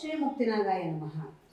ಶ್ರೀ ಮುಕ್ತಿನಾಗಾಯ ನಮಃ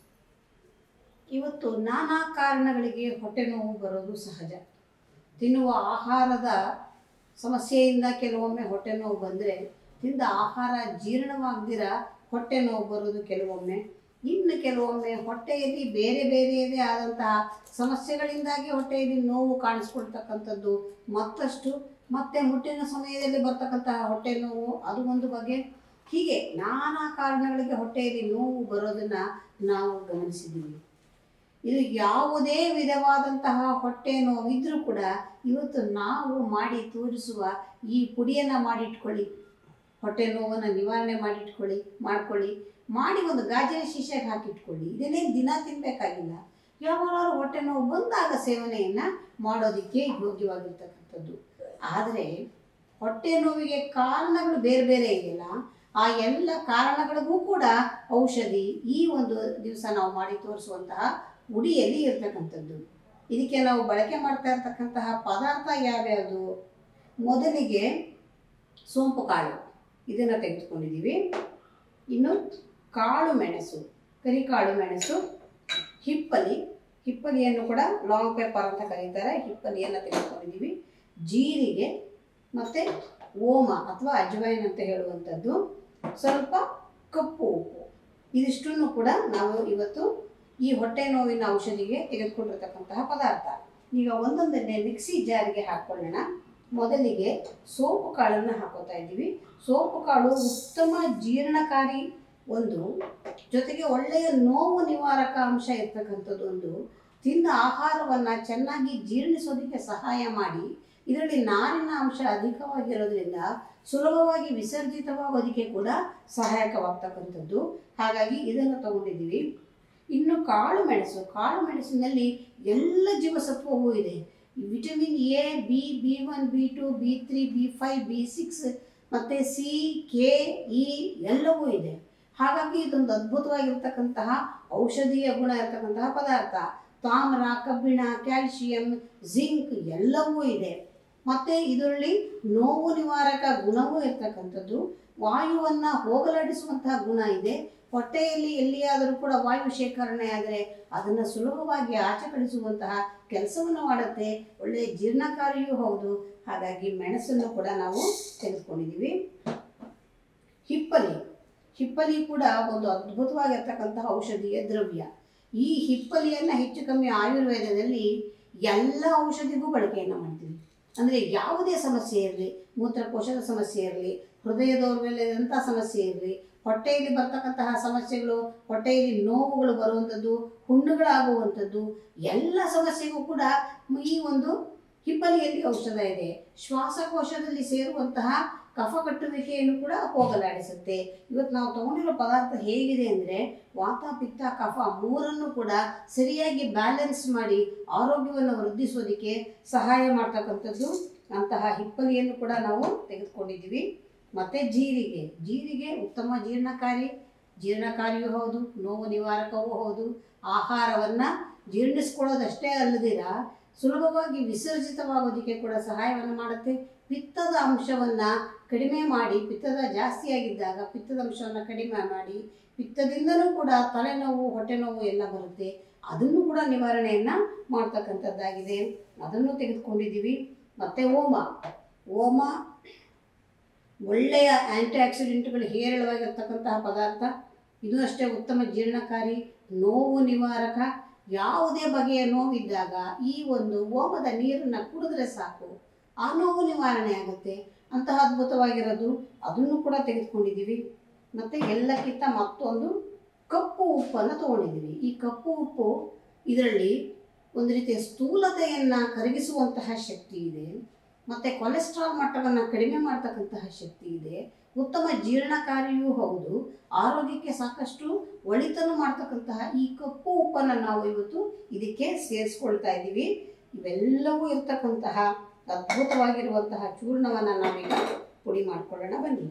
ಇವತ್ತು ನಾನಾ ಕಾರಣಗಳಿಗೆ ಹೊಟ್ಟೆ ನೋವು ಬರೋದು ಸಹಜ ತಿನ್ನುವ ಆಹಾರದ ಸಮಸ್ಯೆಯಿಂದ ಕೆಲವೊಮ್ಮೆ ಹೊಟ್ಟೆ ನೋವು ಬಂದರೆ ತಿಂದ ಆಹಾರ ಜೀರ್ಣವಾಗದಿರ ಹೊಟ್ಟೆ ನೋವು ಬರೋದು ಕೆಲವೊಮ್ಮೆ ಇನ್ನು ಕೆಲವೊಮ್ಮೆ ಹೊಟ್ಟೆಯಲ್ಲಿ ಬೇರೆ ಬೇರೆಯದೇ ಆದಂತಹ ಸಮಸ್ಯೆಗಳಿಂದಾಗಿ ಹೊಟ್ಟೆಯಲ್ಲಿ ನೋವು ಕಾಣಿಸ್ಕೊಳ್ತಕ್ಕಂಥದ್ದು ಮತ್ತಷ್ಟು ಮತ್ತೆ ಮುಟ್ಟಿನ ಸಮಯದಲ್ಲಿ ಬರ್ತಕ್ಕಂತಹ ಹೊಟ್ಟೆ ನೋವು ಅದು ಒಂದು ಬಗೆ ಹೀಗೆ ನಾನಾ ಕಾರಣಗಳಿಗೆ ಹೊಟ್ಟೆಯಲ್ಲಿ ನೋವು ಬರೋದನ್ನು ನಾವು ಗಮನಿಸಿದ್ದೀವಿ ಇದು ಯಾವುದೇ ವಿಧವಾದಂತಹ ಹೊಟ್ಟೆ ನೋವಿದ್ರೂ ಕೂಡ ಇವತ್ತು ನಾವು ಮಾಡಿ ತೋರಿಸುವ ಈ ಪುಡಿಯನ್ನು ಮಾಡಿಟ್ಕೊಳ್ಳಿ ಹೊಟ್ಟೆ ನೋವನ್ನು ನಿವಾರಣೆ ಮಾಡಿಟ್ಕೊಳ್ಳಿ ಮಾಡ್ಕೊಳ್ಳಿ ಮಾಡಿ ಒಂದು ಗಾಜಿನ ಶೀಶೆಗೆ ಹಾಕಿಟ್ಕೊಳ್ಳಿ ಇದನ್ನೇ ದಿನ ತಿನ್ನಬೇಕಾಗಿಲ್ಲ ಯಾವಾಗಾದ್ರೂ ಹೊಟ್ಟೆ ನೋವು ಬಂದಾಗ ಸೇವನೆಯನ್ನು ಮಾಡೋದಕ್ಕೆ ಯೋಗ್ಯವಾಗಿರ್ತಕ್ಕಂಥದ್ದು ಆದರೆ ಹೊಟ್ಟೆ ನೋವಿಗೆ ಕಾರಣಗಳು ಬೇರೆ ಬೇರೆ ಇದೆಯಲ್ಲ ಆ ಎಲ್ಲ ಕಾರಣಗಳಿಗೂ ಕೂಡ ಔಷಧಿ ಈ ಒಂದು ದಿವಸ ನಾವು ಮಾಡಿ ತೋರಿಸುವಂತಹ ಉಡಿಯಲ್ಲಿ ಇರ್ತಕ್ಕಂಥದ್ದು ಇದಕ್ಕೆ ನಾವು ಬಳಕೆ ಮಾಡ್ತಾ ಇರ್ತಕ್ಕಂತಹ ಪದಾರ್ಥ ಯಾವ್ಯಾವುದು ಮೊದಲಿಗೆ ಸೋಂಪು ಕಾಳು ಇದನ್ನು ತೆಗೆದುಕೊಂಡಿದ್ದೀವಿ ಇನ್ನು ಕಾಳು ಮೆಣಸು ಕರಿಕಾಳು ಮೆಣಸು ಹಿಪ್ಪಲಿ ಹಿಪ್ಪಲಿಯನ್ನು ಕೂಡ ಲಾಂಗ್ ಪೇಪರ್ ಅಂತ ಕರೀತಾರೆ ಹಿಪ್ಪಲಿಯನ್ನು ತೆಗೆದುಕೊಂಡಿದ್ದೀವಿ ಜೀರಿಗೆ ಮತ್ತು ಓಮ ಅಥವಾ ಅಜ್ವೈನ್ ಅಂತ ಹೇಳುವಂಥದ್ದು ಸ್ವಲ್ಪ ಕಪ್ಪು ಉಪ್ಪು ಇದಿಷ್ಟನ್ನು ಕೂಡ ನಾವು ಇವತ್ತು ಈ ಹೊಟ್ಟೆ ನೋವಿನ ಔಷಧಿಗೆ ತೆಗೆದುಕೊಂಡಿರ್ತಕ್ಕಂತಹ ಪದಾರ್ಥ ಈಗ ಒಂದೊಂದನ್ನೇ ಮಿಕ್ಸಿ ಜಾರಿಗೆ ಹಾಕ್ಕೊಳ್ಳೋಣ ಮೊದಲಿಗೆ ಸೋಪು ಕಾಳನ್ನು ಹಾಕೋತಾ ಇದ್ದೀವಿ ಸೋಪು ಕಾಳು ಉತ್ತಮ ಜೀರ್ಣಕಾರಿ ಒಂದು ಜೊತೆಗೆ ಒಳ್ಳೆಯ ನೋವು ನಿವಾರಕ ಅಂಶ ಇರ್ತಕ್ಕಂಥದ್ದು ಒಂದು ತಿಂದ ಆಹಾರವನ್ನು ಚೆನ್ನಾಗಿ ಜೀರ್ಣಿಸೋದಕ್ಕೆ ಸಹಾಯ ಮಾಡಿ ಇದರಲ್ಲಿ ನಾರಿನ ಅಂಶ ಅಧಿಕವಾಗಿರೋದ್ರಿಂದ ಸುಲಭವಾಗಿ ವಿಸರ್ಜಿತವಾಗೋದಕ್ಕೆ ಕೂಡ ಸಹಾಯಕವಾಗ್ತಕ್ಕಂಥದ್ದು ಹಾಗಾಗಿ ಇದನ್ನು ತಗೊಂಡಿದ್ದೀವಿ ಇನ್ನು ಕಾಳು ಮೆಣಸು ಕಾಳು ಮೆಣಸಿನಲ್ಲಿ ಎಲ್ಲ ಜೀವಸತ್ವವೂ ಇದೆ vitamin A B B one B two B three B five B six ಮತ್ತು ಸಿ ಕೆ ಇ ಎಲ್ಲವೂ ಇದೆ ಹಾಗಾಗಿ ಇದೊಂದು ಅದ್ಭುತವಾಗಿರ್ತಕ್ಕಂತಹ ಔಷಧೀಯ ಗುಣ ಇರತಕ್ಕಂತಹ ಪದಾರ್ಥ ತಾಮ್ರ ಕಬ್ಬಿಣ ಕ್ಯಾಲ್ಶಿಯಂ ಜಿಂಕ್ ಎಲ್ಲವೂ ಇದೆ ಮತ್ತು ಇದರಲ್ಲಿ ನೋವು ನಿವಾರಕ ಗುಣವೂ ಇರ್ತಕ್ಕಂಥದ್ದು ವಾಯುವನ್ನು ಹೋಗಲಾಡಿಸುವಂತಹ ಗುಣ ಇದೆ ಹೊಟ್ಟೆಯಲ್ಲಿ ಎಲ್ಲಿಯಾದರೂ ಕೂಡ ವಾಯು ಶೇಖರಣೆ ಆದರೆ ಅದನ್ನು ಸುಲಭವಾಗಿ ಆಚೆ ಕಳಿಸುವಂತಹ ಕೆಲಸವನ್ನು ಮಾಡುತ್ತೆ ಒಳ್ಳೆಯ ಜೀರ್ಣಕಾರಿಯೂ ಹೌದು ಹಾಗಾಗಿ ಮೆಣಸನ್ನು ಕೂಡ ನಾವು ತೆಗೆದುಕೊಂಡಿದ್ದೀವಿ ಹಿಪ್ಪಲಿ ಹಿಪ್ಪಲಿ ಕೂಡ ಒಂದು ಅದ್ಭುತವಾಗಿರ್ತಕ್ಕಂತಹ ಔಷಧೀಯ ದ್ರವ್ಯ ಈ ಹಿಪ್ಪಲಿಯನ್ನು ಹೆಚ್ಚು ಕಮ್ಮಿ ಆಯುರ್ವೇದದಲ್ಲಿ ಎಲ್ಲ ಔಷಧಿಗೂ ಬಳಕೆಯನ್ನು ಮಾಡ್ತೀವಿ ಅಂದರೆ ಯಾವುದೇ ಸಮಸ್ಯೆ ಇರಲಿ ಮೂತ್ರಕೋಶದ ಸಮಸ್ಯೆ ಇರಲಿ ಹೃದಯ ದೌರ್ಬಲ್ಯದಂಥ ಸಮಸ್ಯೆ ಇರಲಿ ಹೊಟ್ಟೆಯಲ್ಲಿ ಬರ್ತಕ್ಕಂತಹ ಸಮಸ್ಯೆಗಳು ಹೊಟ್ಟೆಯಲ್ಲಿ ನೋವುಗಳು ಬರುವಂಥದ್ದು ಹುಣ್ಣುಗಳಾಗುವಂಥದ್ದು ಎಲ್ಲ ಸಮಸ್ಯೆಗೂ ಕೂಡ ಈ ಒಂದು ಹಿಪ್ಪಲಿಯಲ್ಲಿ ಔಷಧ ಇದೆ ಶ್ವಾಸಕೋಶದಲ್ಲಿ ಸೇರುವಂತಹ ಕಫ ಕಟ್ಟುವಿಕೆಯನ್ನು ಕೂಡ ಹೋಗಲಾಡಿಸುತ್ತೆ ಇವತ್ತು ನಾವು ತಗೊಂಡಿರೋ ಪದಾರ್ಥ ಹೇಗಿದೆ ಅಂದರೆ ವಾತ ಪಿತ್ತ ಕಫ ಮೂರನ್ನು ಕೂಡ ಸರಿಯಾಗಿ ಬ್ಯಾಲೆನ್ಸ್ ಮಾಡಿ ಆರೋಗ್ಯವನ್ನು ವೃದ್ಧಿಸೋದಕ್ಕೆ ಸಹಾಯ ಮಾಡ್ತಕ್ಕಂಥದ್ದು ಅಂತಹ ಹಿಪ್ಪಲಿಯನ್ನು ಕೂಡ ನಾವು ತೆಗೆದುಕೊಂಡಿದ್ದೀವಿ ಮತ್ತು ಜೀರಿಗೆ ಜೀರಿಗೆ ಉತ್ತಮ ಜೀರ್ಣಕಾರಿ ಜೀರ್ಣಕಾರಿಯೂ ಹೌದು ನೋವು ನಿವಾರಕವೂ ಹೌದು ಆಹಾರವನ್ನು ಜೀರ್ಣಿಸ್ಕೊಳ್ಳೋದಷ್ಟೇ ಅಲ್ಲದಿರ ಸುಲಭವಾಗಿ ವಿಸರ್ಜಿತವಾಗೋದಕ್ಕೆ ಕೂಡ ಸಹಾಯವನ್ನು ಮಾಡುತ್ತೆ ಪಿತ್ತದ ಅಂಶವನ್ನು ಕಡಿಮೆ ಮಾಡಿ ಪಿತ್ತದ ಜಾಸ್ತಿಯಾಗಿದ್ದಾಗ ಪಿತ್ತದ ಅಂಶವನ್ನು ಕಡಿಮೆ ಮಾಡಿ ಪಿತ್ತದಿಂದನೂ ಕೂಡ ತಲೆನೋವು ಹೊಟ್ಟೆ ನೋವು ಎಲ್ಲ ಬರುತ್ತೆ ಅದನ್ನು ಕೂಡ ನಿವಾರಣೆಯನ್ನು ಮಾಡ್ತಕ್ಕಂಥದ್ದಾಗಿದೆ ಅದನ್ನು ತೆಗೆದುಕೊಂಡಿದ್ದೀವಿ ಮತ್ತು ಓಮ ಓಮ ಒಳ್ಳೆಯ ಆ್ಯಂಟಿ ಆಕ್ಸಿಡೆಂಟ್ಗಳು ಹೇರಳವಾಗಿರ್ತಕ್ಕಂತಹ ಪದಾರ್ಥ ಇದು ಅಷ್ಟೇ ಉತ್ತಮ ಜೀರ್ಣಕಾರಿ ನೋವು ನಿವಾರಕ ಯಾವುದೇ ಬಗೆಯ ನೋವಿದ್ದಾಗ ಈ ಒಂದು ಓಮದ ನೀರನ್ನು ಕುಡಿದ್ರೆ ಸಾಕು ಆ ನೋವು ನಿವಾರಣೆ ಆಗುತ್ತೆ ಅಂತಹ ಅದ್ಭುತವಾಗಿರೋದು ಅದನ್ನು ಕೂಡ ತೆಗೆದುಕೊಂಡಿದ್ದೀವಿ ಮತ್ತು ಎಲ್ಲಕ್ಕಿಂತ ಮತ್ತೊಂದು ಕಪ್ಪು ಉಪ್ಪನ್ನು ತಗೊಂಡಿದ್ದೀವಿ ಈ ಕಪ್ಪು ಉಪ್ಪು ಇದರಲ್ಲಿ ಒಂದು ರೀತಿಯ ಸ್ಥೂಲತೆಯನ್ನು ಕರಗಿಸುವಂತಹ ಶಕ್ತಿ ಇದೆ ಮತ್ತು ಕೊಲೆಸ್ಟ್ರಾಲ್ ಮಟ್ಟವನ್ನು ಕಡಿಮೆ ಮಾಡ್ತಕ್ಕಂತಹ ಶಕ್ತಿ ಇದೆ ಉತ್ತಮ ಜೀರ್ಣಕಾರಿಯೂ ಹೌದು ಆರೋಗ್ಯಕ್ಕೆ ಸಾಕಷ್ಟು ಒಳಿತನ್ನು ಮಾಡ್ತಕ್ಕಂತಹ ಈ ಕಪ್ಪು ಉಪ್ಪನ್ನು ನಾವು ಇವತ್ತು ಇದಕ್ಕೆ ಸೇರಿಸ್ಕೊಳ್ತಾ ಇದ್ದೀವಿ ಇವೆಲ್ಲವೂ ಇರ್ತಕ್ಕಂತಹ ಅದ್ಭುತವಾಗಿರುವಂತಹ ಚೂರ್ಣವನ್ನು ನಾವೀಗ ಪುಡಿ ಮಾಡ್ಕೊಳ್ಳೋಣ ಬನ್ನಿ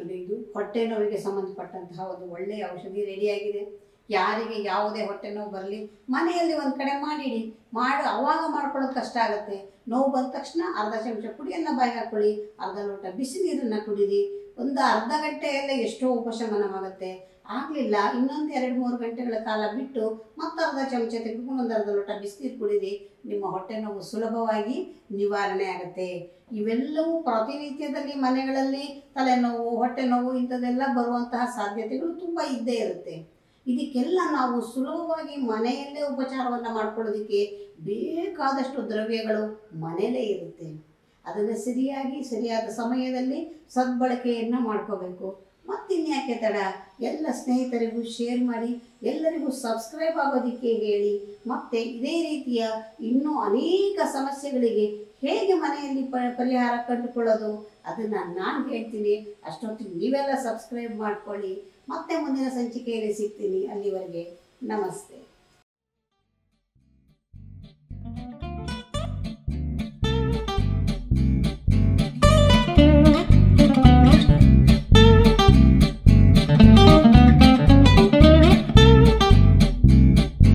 ಹದಿನೈದು ಹೊಟ್ಟೆ ನೋವಿಗೆ ಸಂಬಂಧಪಟ್ಟಂತಹ ಒಂದು ಒಳ್ಳೆಯ ಔಷಧಿ ರೆಡಿಯಾಗಿದೆ ಯಾರಿಗೆ ಯಾವುದೇ ಹೊಟ್ಟೆ ನೋವು ಬರಲಿ ಮನೆಯಲ್ಲಿ ಒಂದು ಕಡೆ ಮಾಡಿಡಿ ಮಾಡಿ ಅವಾಗ ಮಾಡ್ಕೊಳ್ಳೋದು ಕಷ್ಟ ಆಗುತ್ತೆ ನೋವು ಬಂದ ತಕ್ಷಣ ಅರ್ಧ ಚಮಚ ಪುಡಿಯನ್ನು ಬಾಯಿಗೆ ಹಾಕ್ಕೊಳ್ಳಿ ಅರ್ಧ ಲೋಟ ಬಿಸಿ ನೀರನ್ನು ಕುಡೀರಿ ಒಂದು ಅರ್ಧ ಗಂಟೆಯಲ್ಲೇ ಎಷ್ಟೋ ಉಪಶಮನವಾಗುತ್ತೆ ಆಗಲಿಲ್ಲ ಇನ್ನೊಂದು ಎರಡು ಮೂರು ಗಂಟೆಗಳ ಕಾಲ ಬಿಟ್ಟು ಮತ್ತೆ ಅರ್ಧ ಚಮಚ ತೆಗೆದುಕೊಂಡು ಒಂದು ಅರ್ಧ ಲೋಟ ಬಿಸಿನೀರು ಕುಡೀರಿ ನಿಮ್ಮ ಹೊಟ್ಟೆ ನೋವು ಸುಲಭವಾಗಿ ನಿವಾರಣೆ ಆಗುತ್ತೆ ಇವೆಲ್ಲವೂ ಪ್ರತಿನಿತ್ಯದಲ್ಲಿ ಮನೆಗಳಲ್ಲಿ ತಲೆನೋವು ಹೊಟ್ಟೆ ನೋವು ಇಂಥದ್ದೆಲ್ಲ ಬರುವಂತಹ ಸಾಧ್ಯತೆಗಳು ತುಂಬ ಇದ್ದೇ ಇರುತ್ತೆ ಇದಕ್ಕೆಲ್ಲ ನಾವು ಸುಲಭವಾಗಿ ಮನೆಯಲ್ಲೇ ಉಪಚಾರವನ್ನು ಮಾಡ್ಕೊಳ್ಳೋದಕ್ಕೆ ಬೇಕಾದಷ್ಟು ದ್ರವ್ಯಗಳು ಮನೆಯಲ್ಲೇ ಇರುತ್ತೆ ಅದನ್ನು ಸರಿಯಾಗಿ ಸರಿಯಾದ ಸಮಯದಲ್ಲಿ ಸದ್ಬಳಕೆಯನ್ನು ಮಾಡ್ಕೋಬೇಕು ಮತ್ತಿನ್ಯಾಕೆ ತಡ ಎಲ್ಲ ಸ್ನೇಹಿತರಿಗೂ ಶೇರ್ ಮಾಡಿ ಎಲ್ಲರಿಗೂ ಸಬ್ಸ್ಕ್ರೈಬ್ ಆಗೋದಕ್ಕೆ ಹೇಳಿ ಮತ್ತು ಇದೇ ರೀತಿಯ ಇನ್ನೂ ಅನೇಕ ಸಮಸ್ಯೆಗಳಿಗೆ ಹೇಗೆ ಮನೆಯಲ್ಲಿ ಪ ಪರಿಹಾರ ಕಂಡುಕೊಳ್ಳೋದು ಅದನ್ನು ನಾನು ಹೇಳ್ತೀನಿ ಅಷ್ಟೊತ್ತಿಗೆ ನೀವೆಲ್ಲ ಸಬ್ಸ್ಕ್ರೈಬ್ ಮಾಡ್ಕೊಳ್ಳಿ ಮತ್ತೆ ಮುಂದಿನ ಸಂಚಿಕೆಯಲ್ಲಿ ಸಿಗ್ತೀನಿ ಅಲ್ಲಿವರೆಗೆ ನಮಸ್ತೆ